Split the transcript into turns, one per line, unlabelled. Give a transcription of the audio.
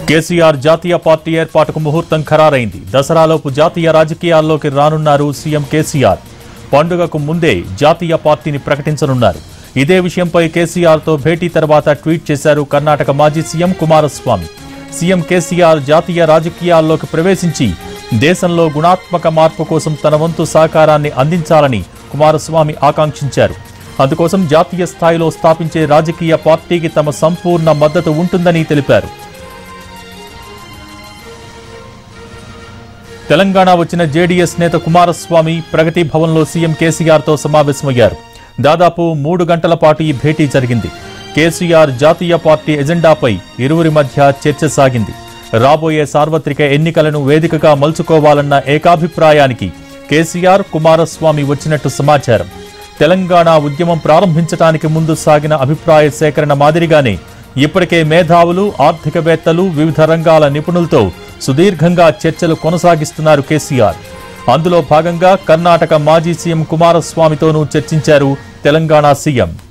కేసీఆర్ జాతీయ పార్టీ ఏర్పాటుకు ముహూర్తం ఖరారైంది దసరాలోపు జాతీయ రాజకీయాల్లోకి రానున్నారు సీఎం కేసీఆర్ పండుగకు ముందే జాతీయ పార్టీని ప్రకటించనున్నారు ఇదే విషయంపై కేసీఆర్తో భేటీ తర్వాత ట్వీట్ చేశారు కర్ణాటక మాజీ సీఎం కుమారస్వామి సీఎం కేసీఆర్ జాతీయ రాజకీయాల్లోకి ప్రవేశించి దేశంలో గుణాత్మక మార్పు కోసం తన వంతు సహకారాన్ని అందించాలని కుమారస్వామి ఆకాంక్షించారు అందుకోసం జాతీయ స్థాయిలో స్థాపించే రాజకీయ పార్టీకి తమ సంపూర్ణ మద్దతు ఉంటుందని తెలిపారు తెలంగాణ వచ్చిన జేడీఎస్ నేత కుమారస్వామి ప్రగతి భవన్లో సీఎం కేసీఆర్తో సమావేశమయ్యారు దాదాపు మూడు గంటల పాటు ఈ భేటీ జరిగింది కేసీఆర్ జాతీయ పార్టీ ఎజెండాపై ఇరువురి మధ్య చర్చ సాగింది రాబోయే సార్వత్రిక ఎన్నికలను వేదికగా మలుచుకోవాలన్న ఏకాభిప్రాయానికి కేసీఆర్ కుమారస్వామి వచ్చినట్టు సమాచారం తెలంగాణ ఉద్యమం ప్రారంభించడానికి ముందు సాగిన అభిప్రాయ సేకరణ మాదిరిగానే ఇప్పటికే మేధావులు ఆర్థికవేత్తలు వివిధ రంగాల నిపుణులతో సుదీర్ఘంగా చర్చలు కొనసాగిస్తున్నారు కేసీఆర్ అందులో భాగంగా కర్ణాటక మాజీ సీఎం కుమారస్వామితోనూ చర్చించారు తెలంగాణ సీఎం